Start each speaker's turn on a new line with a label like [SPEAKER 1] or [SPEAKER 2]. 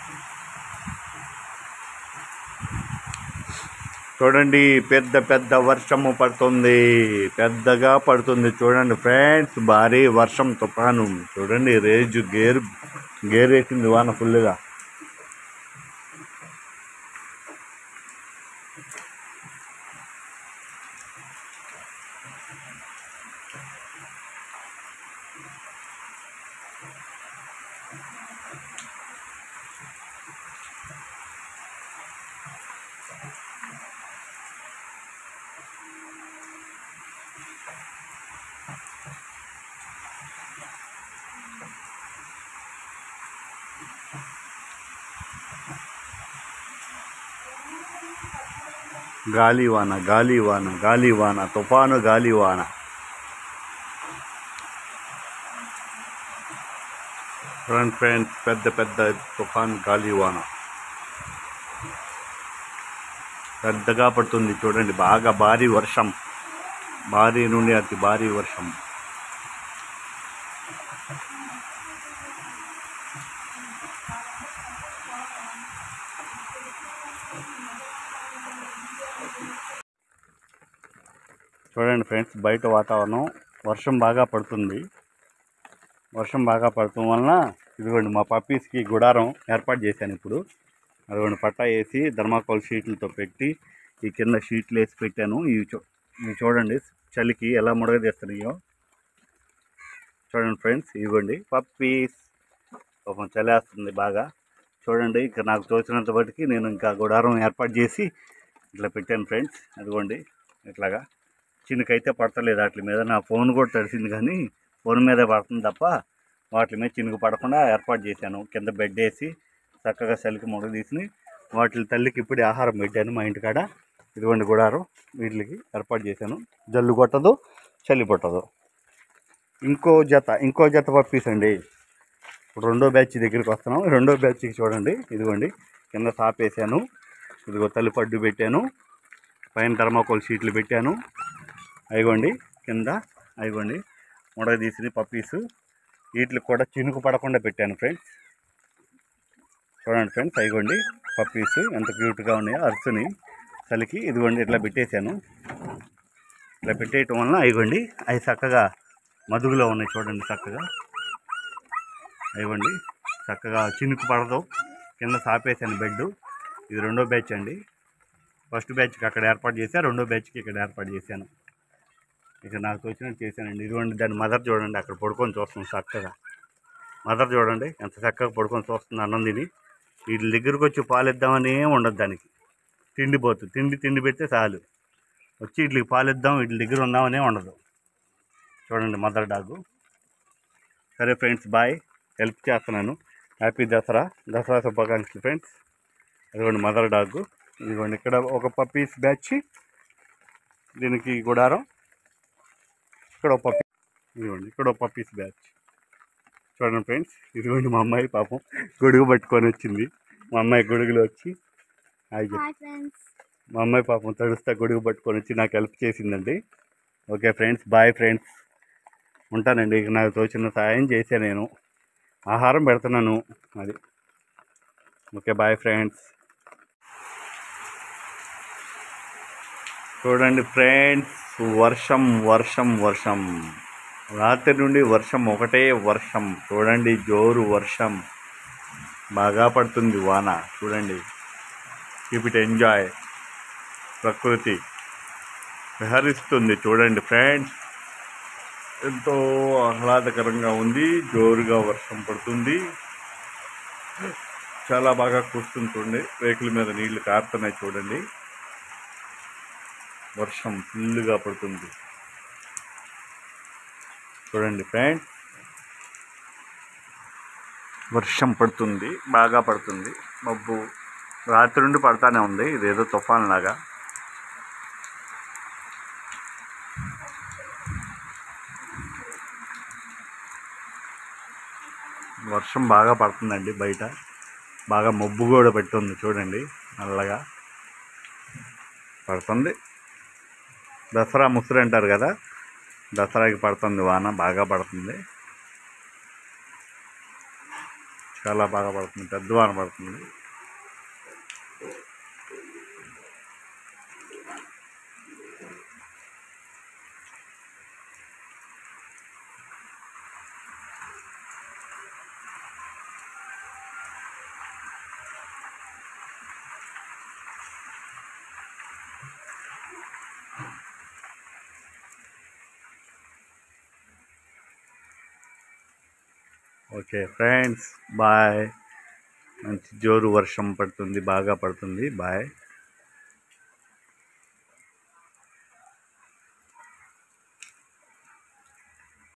[SPEAKER 1] చూడండి పెద్ద పెద్ద వర్షము పడుతుంది పెద్దగా పడుతుంది చూడండి ఫ్రెండ్స్ భారీ వర్షం తుఫాను చూడండి రేజు గేరు గేరేసింది వాన ఫుల్గా గాలివాన గాలివాన గాలివాన తుఫాను గాలివాన ఫ్రెండ్ ఫ్రెండ్స్ పెద్ద పెద్ద తుఫాన్ గాలివాన పెద్దగా పడుతుంది చూడండి బాగా భారీ వర్షం భారీ నుండి అతి భారీ వర్షం చూడండి ఫ్రెండ్స్ బయట వాతావరణం వర్షం బాగా పడుతుంది వర్షం బాగా పడటం వలన ఇదిగోండి మా పప్పీస్కి గుడారం ఏర్పాటు చేశాను ఇప్పుడు అదిగోండి పట్టా వేసి ధర్మాకోల్ షీట్లతో పెట్టి ఈ కింద షీట్లు వేసి పెట్టాను ఇవి చూ ఇవి చూడండి చలికి ఎలా ముడగదీస్తున్నాయో చూడండి ఫ్రెండ్స్ ఇవ్వండి పప్పీస్ పాపం చలేస్తుంది బాగా చూడండి ఇక నాకు తోచినంత బట్టికి నేను ఇంకా గుడారం ఏర్పాటు చేసి ఇట్లా పెట్టాను ఫ్రెండ్స్ అదిగోండి ఇట్లాగా చినుకైతే పడతలేదు వాటి మీద నా ఫోన్ కూడా తడిసింది కానీ ఫోన్ మీదే పడుతుంది తప్ప వాటి మీద చినుకు పడకుండా ఏర్పాటు చేశాను కింద బెడ్ వేసి చక్కగా చలికి మొగ తీసి వాటి తల్లికి ఇప్పుడే ఆహారం పెట్టాను మా ఇంటికాడ ఇదిగోండి గుడారం వీటికి ఏర్పాటు చేశాను జల్లు కొట్టదు చలి పుట్టదు ఇంకో జత ఇంకో జత పప్పీసండి ఇప్పుడు రెండో బ్యాచ్ దగ్గరికి వస్తున్నాం రెండో బ్యాచ్కి చూడండి ఇదిగోండి కింద సాప్ వేసాను ఇదిగో తల్లి పడ్డు పెట్టాను పైన థర్మాకోల్ షీట్లు పెట్టాను అయిగోండి కింద అయిగోండి ముడగ తీసిన పప్పీసు వీటికి కూడా చినుకు పడకుండా పెట్టాను ఫ్రెండ్స్ చూడండి ఫ్రెండ్స్ అయిగోండి పప్పీస్ ఎంత క్యూట్గా ఉన్నాయో అరుసుని చలికి ఇదిగోండి ఇట్లా పెట్టేశాను ఇట్లా పెట్టేయటం వలన అయిగోండి అవి చక్కగా మదుగులో ఉన్నాయి చూడండి చక్కగా అయిగోండి చక్కగా చినుకు పడదు కింద సాపేసాను బెడ్ ఇది రెండో బ్యాచ్ అండి ఫస్ట్ బ్యాచ్కి అక్కడ ఏర్పాటు చేశా రెండో బ్యాచ్కి ఇక్కడ ఏర్పాటు చేశాను ఇక నాకు వచ్చినట్టు చేశానండి ఇదిగోండి దాని మదర్ చూడండి అక్కడ పడుకొని చూస్తుంది చక్కగా మదర్ చూడండి ఎంత చక్కగా పడుకొని చూస్తుంది అన్నం తిని వీటి దగ్గరకు వచ్చి పాలు ఇద్దామని ఏం ఉండదు దానికి తిండి పోతుంది తిండి తిండి పెడితే చాలు వచ్చి వీటికి పాలు ఇద్దాం వీటి దగ్గర ఉందామనే ఉండదు చూడండి మదర్ డాగు సరే ఫ్రెండ్స్ బాయ్ హెల్ప్ చేస్తున్నాను హ్యాపీ దసరా దసరా శుభాకాంక్షలు ఫ్రెండ్స్ ఇదిగోండి మదర్ డాగ్ ఇదిగోండి ఇక్కడ ఒక పప్పీస్ బ్యాచ్ దీనికి గుడారం ఇక్కడ ఒక పప్పీ ఇదిగోండి ఇక్కడ ఒక పప్పీస్ బ్యాచ్ చూడండి ఫ్రెండ్స్ ఇదిగోండి మా అమ్మాయి పాపం గొడుగు పట్టుకొని వచ్చింది మా అమ్మాయి గొడుగులో వచ్చి హాయ్ చెప్పు.
[SPEAKER 2] హాయ్ ఫ్రెండ్స్
[SPEAKER 1] మా అమ్మాయి పాపం తడుస్తా గొడుగు పట్టుకొని వచ్చి నాకు హెల్ప్ చేసిందండి ఓకే ఫ్రెండ్స్ బాయ్ ఫ్రెండ్స్ ఉంటానండి ఇక నాకు తోచిన సాయం చేసా నేను ఆహారం పెడుతున్నాను అది ఓకే బాయ్ ఫ్రెండ్స్ చూడండి ఫ్రెండ్స్ వర్షం వర్షం వర్షం రాత్రి నుండి వర్షం ఒకటే వర్షం చూడండి జోరు వర్షం బాగా పడుతుంది వాన చూడండి కీప్ ఇట్ ఎంజాయ్ ప్రకృతి విహరిస్తుంది చూడండి ఫ్రెండ్స్ ఎంతో ఆహ్లాదకరంగా ఉంది జోరుగా వర్షం పడుతుంది చాలా బాగా కురుస్తుంది చూడండి రేకుల మీద నీళ్లు కారుతున్నాయి చూడండి వర్షం ఫుల్గా పడుతుంది చూడండి ఫ్రెండ్స్ వర్షం పడుతుంది బాగా పడుతుంది మబ్బు రాత్రి నుండి పడతానే ఉంది ఇదేదో తుఫాన్ లాగా వర్షం బాగా పడుతుందండి బయట బాగా మబ్బు కూడా పెట్టుంది చూడండి నల్లగా పడుతుంది దసరా ముసురు అంటారు కదా దసరాకి పడుతుంది వాన బాగా పడుతుంది చాలా బాగా పడుతుంది పెద్ద వాన పడుతుంది ఓకే ఫ్రెండ్స్ బాయ్ మంచి జోరు వర్షం పడుతుంది బాగా పడుతుంది బాయ్